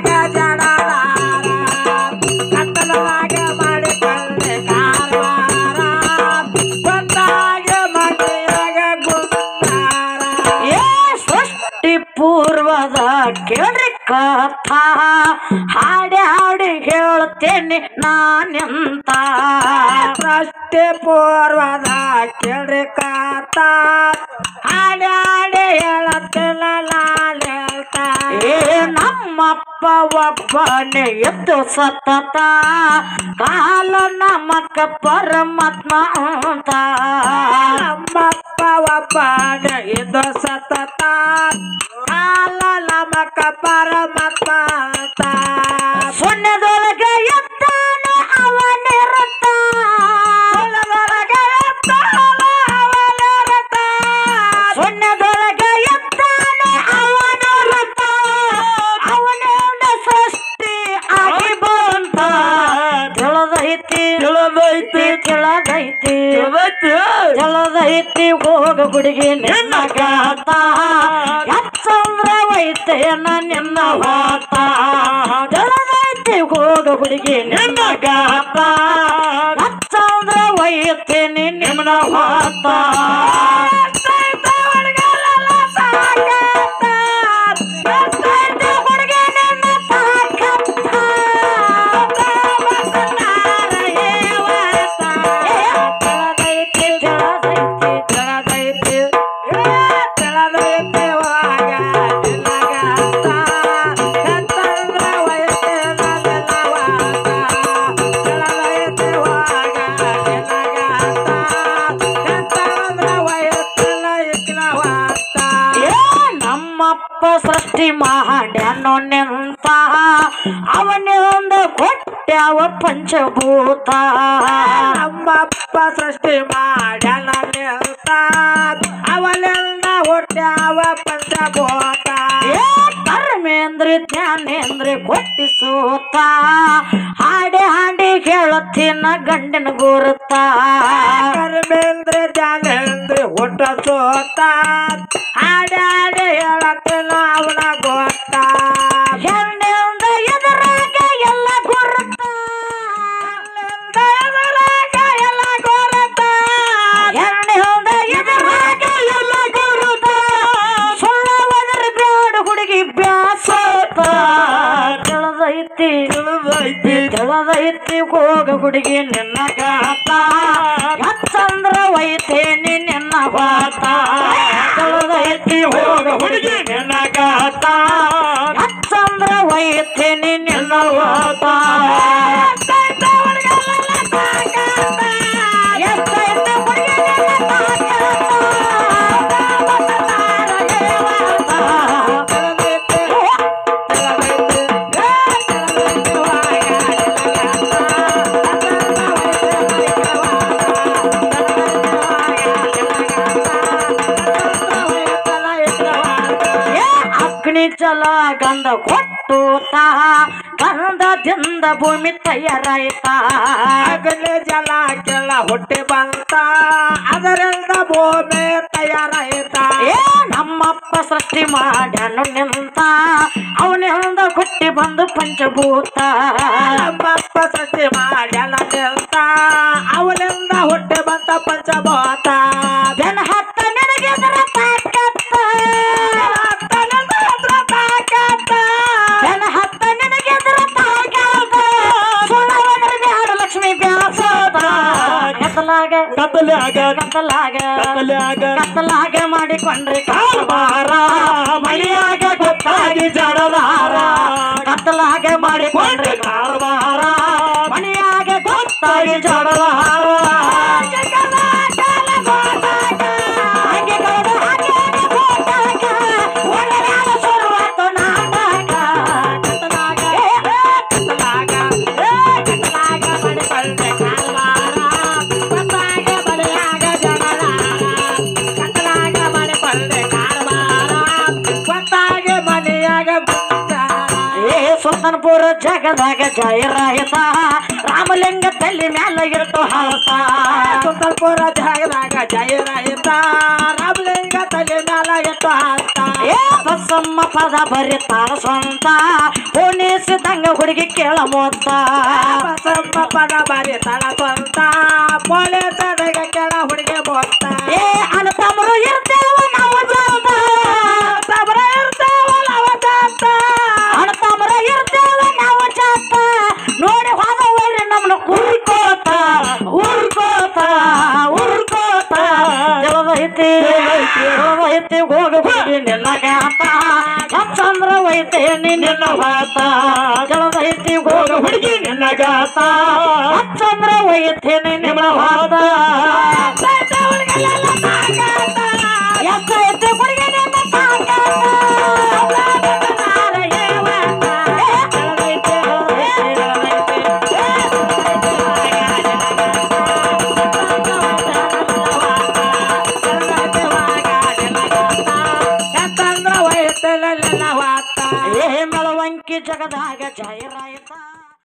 ಮನೆಯಾಗ ಜಡದಾರ ಕತ್ತಲದಾಗ ಮಾಡಿಕೊಂಡೆ ಕಾರವಾರ ಬಂದಾಗ ಮನೆಯಾಗ ಗುಂಡಾರ ಏ ಸೃಷ್ಟಿ ಪೂರ್ವದ ಕೇಳ್ರಿ ಕಥಾ ಹಾಡಿ ಹಾಡಿ ಹೇಳ್ತೇನೆ ನಾನೆಂತ ಸೃಷ್ಟಿ ಪೂರ್ವದ ಕೇಳ್ರಿ ಕಾತ ಹಾಡಿ ಹಾಡಿ ಹೇಳತ್ತಿಲ್ಲ ನಾನೆಲ್ತ ಏ ನಮ್ಮಪ್ಪ ಒಬ್ಬನೇ ಎದ್ದು ಸತತ ಕಾಲ ನಮಕ ಪರಮಾತ್ಮ ಅಂತ ನಮ್ಮಪ್ಪ ಒಬ್ಬನ ಇದು ಸತತ ಕಾಲ ನಮಕ ಪರಮಾತ್ಮ ಅಂತ. ಶೂನ್ಯದೊಳಗ ಎತ್ತಾನ ಅವನಿರುತ್ತ ಸುಳ್ಳದೊಳಗೆ ಎತ್ತಾನ ಅವನಿರುತ್ತ. ಶೂನ್ಯದೊಳಗ ಎತ್ತಾನ ಅವನಿರುತ್ತ ಅವನಿಂದ ಸೃಷ್ಟಿ ಆಗಿ ಬಂತ ತಿಳಿದೈತಿ ತಿಳಿದೈತಿ, ತಿಳಿದೈತಿ ತಿಳಿದೈತಿ. ತಿಳಿದೈತಿ ಹೋಗ ಗುಡಿಗೆ ನಿನ್ನ ಗಾತ ಎಚ್ಚಂದ್ರ ವೈತೇನ ನಿನ್ನ ವಾತ ತಿಳಿದೈತಿ ಹೋಗ ಗುಡಿಗೆ ನಿನ್ನ ಗಾತ ಎಚ್ಚಂದ್ರ ವೈತೇನೆ ನಿನ್ನ ವಾತ ಎತ್ತೈತೆ ಹುಡುಗರೆಲ್ಲ ಸಾಕಾತ. ಎತ್ತೈತೆ ಹುಡುಗಿ ನಿನ್ನ ತಾಕತ್ತ. ಬಸವಣ್ಣನ ಹೇವತ್ತ. ತಿಳಿದೈತಿ ತಿಳಿದೈತಿ ತೆಳದೈತಿ, ಏ ತೆಳದೈತಿ ಒಳಗ ನಿನಗಾತ. ಎತ್ತಂದ್ರ ವಯಸ್ಸಿನ ನೆಲವಾತ. ತೆಳದೈತಿ ಒಳಗ ನಿನಗಾತ. ಎತ್ತಂದ್ರ ವಯಸ್ಸಿನ ಇಕ್ಲವಾತ. ಏ ನಮ್ಮಪ್ಪ ಸೃಷ್ಟಿ ಮಾಡ್ಯಾನೋ ನಿಂತ ಅವನಿಂದ ಕೊಟ್ಟ್ಯಾವ ಪಂಚಭೂತ ನಮ್ಮಪ್ಪ ಸೃಷ್ಟಿ ಮಾಡ್ಯಾನ ನಿಲ್ತ ಅವಲೆಲ್ಲ ಹುಟ್ಟ್ಯಾವ ಪಂಚಭೂತ ಏ ಕರ್ಮೇಂದ್ರಿ ಜ್ಞಾನೇಂದ್ರಿ ಕೊಟ್ಟಿ ಸೂತ ಹಾಡಿ ಹಾಡಿ ಹೇಳತ್ತಿನ ಗಂಡಿನ ಗುರುತ ಕರ್ಮೇಂದ್ರ ಜಾನೇಂದ್ರ ಹುಟ್ಟ ಸೋತ ಹಾಡಾಡಿ ಹೇಳತ್ತಿಲ್ಲ ಅವನ ಗೊತ್ತ ಹೆಣ್ಣಿಂದ ಎದುರಾಗ ಎಲ್ಲ ಗುರುತ ಎದುರಾಗ ಎಲ್ಲ ಗೊತ್ತ ಹೆಣ್ಣಿಂದ ಎದುರಾಗ ಎಲ್ಲ ಗುರುತ ಸುಳ್ಳ ಒದರ ಬ್ಯಾಡ ಹುಡುಗಿ ಬ್ಯಾಸತ ತಿಳಿದೈತಿ ತಿಳಿದೈತಿ ತಿಳಿದೈತಿ ಹೋಗ ಹುಡುಗಿ ನಿನ್ನ ಗಾತ ಎತ್ತಂದ್ರ ವೈತೇನಿ ನಿನ್ನ ವಾತ ತಿಳಿದೈತಿ ಹೋಗ ಹುಡುಗಿ ನಿನ್ನ ಗಾತ ಎತ್ತಂದ್ರ ವೈತೇನಿ ನಿನ್ನ ವಾತ ಎತ್ತೈತೆ ಹುಡುಗರೆಲ್ಲ ಸಾಕಾತ. ಎಷ್ಟೈತೆ ಹುಡುಗಿ ನಿನ್ನ ತಾಕತ್ತ. ತಿಳಿದೈತಿ, ತಿಳಿದೈತಿ, ಏ ತಿಳಿದೈತಿ ಒಳಗ ಏ ಅಗ್ನಿ ಜಲ ಗಂಧ ಕೊಟ್ಟು ತಾ ಗಂಧದಿಂದ ಭೂಮಿ ತಯಾರಾಯ್ತ ಅಗಲಿ ಜಲ ಕೆಳ ಹುಟ್ಟಿ ಬಂತ ಅದರಿಂದ ಭೂಮಿ ತಯಾರಾಯ್ತ ಏ ನಮ್ಮಪ್ಪ ಸೃಷ್ಟಿ ಮಾಡ್ಯಾನು ನಿಂತ ಅವನಿಂದ ಹುಟ್ಟಿ ಬಂದು ಪಂಚಭೂತ ನಮ್ಮಪ್ಪ ಸೃಷ್ಟಿ ಮಾಡ್ಯಾನ ನಿಲ್ತ ಅವನಿಂದ ಹುಟ್ಟಿ ಬಂತ ಪಂಚಭೂತ ಬೆನ ಹತ್ತ ನಿನಗೆದರ ತಾಕತ್ತ ತನದ ಹತ್ರ ತಾಕತ್ತ. ಬೆನ ಹತ್ತ ನಿನಗೆದರ ತಾಕತ್ತ ಸುಳ್ಳವನ ಬ್ಯಾಡ ಲಕ್ಷ್ಮಿ ಬ್ಯಾಸದ ಕತ್ತಲಾಗ ಕತ್ತಲಾಗ ಕತ್ತಲಾಗ ಕತ್ತಲಾಗ ಕತ್ತಲಾಗ ಮಾಡಿಕೊಂಡ್ರಿ ಕಾರವಾರ ಮಳಿಯಾಗ ಗೊತ್ತಾಗಿ ಜಡದಾರ ಕತ್ತಲಾಗ ಮಾಡಿಕೊಂಡ್ರಿ ಕಾರವಾರ ಮಳಿಯಾಗ ಗೊತ್ತಾಗಿ ಜಡದಾರ ಹಂಗೆ ಕಳೆದ ಹಾಕ್ಯಾನ ಗೋಟಾಕ, ಒಳಗಾಲ ಶುರುವಾತು ನಾಟಕ. ಕತ್ತಲಾಗ, ಏ, ಕತ್ತಲಾಗ ಏ ಕತ್ತಲಾಗ ಮಾಡಿಕೊಂಡೆ ಕಾರವಾರ. ಕತ್ತಲಾಗ ಬಲಿಯಾಗ ಜಗಳಾರ. ಕತ್ತಲಾಗ ಮಾಡಿಕೊಂಡೆ ಕಾರವಾರ. ಗೊತ್ತಾಗಿ ಮನೆಯಾಗ ಬಂದಾರ. ಏ ಸುಲ್ತಾನ್ಪುರ ಜಗದಾಗ ಜಯರಾಯತ ರಾಮಲಿಂಗ ತಲ್ಲಿ ಮ್ಯಾಲ ಇರ್ತು ಹಾಸ ಸುಲ್ತಾನ್ಪುರ ಜಾಗದಾಗ ಜಯರಾಯಿತ ರಾಮಲಿಂಗ ತಲೆ ಮ್ಯಾಲ ಎತ್ತು ಹಾಕ್ತ ಏ ಬಸಮ್ಮ ಪದ ಬರಿತಾಳ ಸ್ವಂತ ಉಣಿಸಿದಂಗ ಹುಡುಗಿ ಕೇಳ ಮೊತ್ತ ಬಸಮ್ಮ ಪದ ಬರಿ ತಳ ಸ್ವಂತ ಪೊಲೀಸರಿಗೆ ಕೆಳ ಹುಡುಗಿ ಬೋತ್ತ ಏ ಅಣ್ಣ ತಮ್ಮರು ಇರ್ತೇವ ನಾವು ಜಾತ ಸಬರ ಇರ್ತಾವಲ್ಲ ಅವತ್ತಾತ ಅಣ್ಣ ತಮ್ಮರ ಇರ್ತೇವ ನಾವು ಜಾತ ನೋಡಿ ಹೋದವ್ರಿ ನಮ್ಮನ್ನ ಉರ್ಕೋತ ಉರ್ಕೋತ ಉರ್ಕೋತ ಜಲದೈತಿ ಜಲದೈತಿ ಹೋಗ ಹೋಗಿ ನಿನ್ನ ಗಾತ ಚಂದ್ರ ವೈತೆ ನಿನ್ನ ಹಾತ ಜಲದೈತಿ ಹೋಗ ಹುಡುಗಿ ನಿನ್ನ ಗಾತ ಚಂದ್ರ ವೈತೆ ನಿನ್ನ ಹಾತ ಎಷ್ಟೈತೆ ಹುಡುಗಿ ನಿನ್ನ ಚಂದ್ರ ವಯಸ್ಸಲ್ಲ ವಾತ ಏ ಮೆಳವಂಕಿ ಜಗದಾಗ ಜಾಹಿರಾಯ್ತ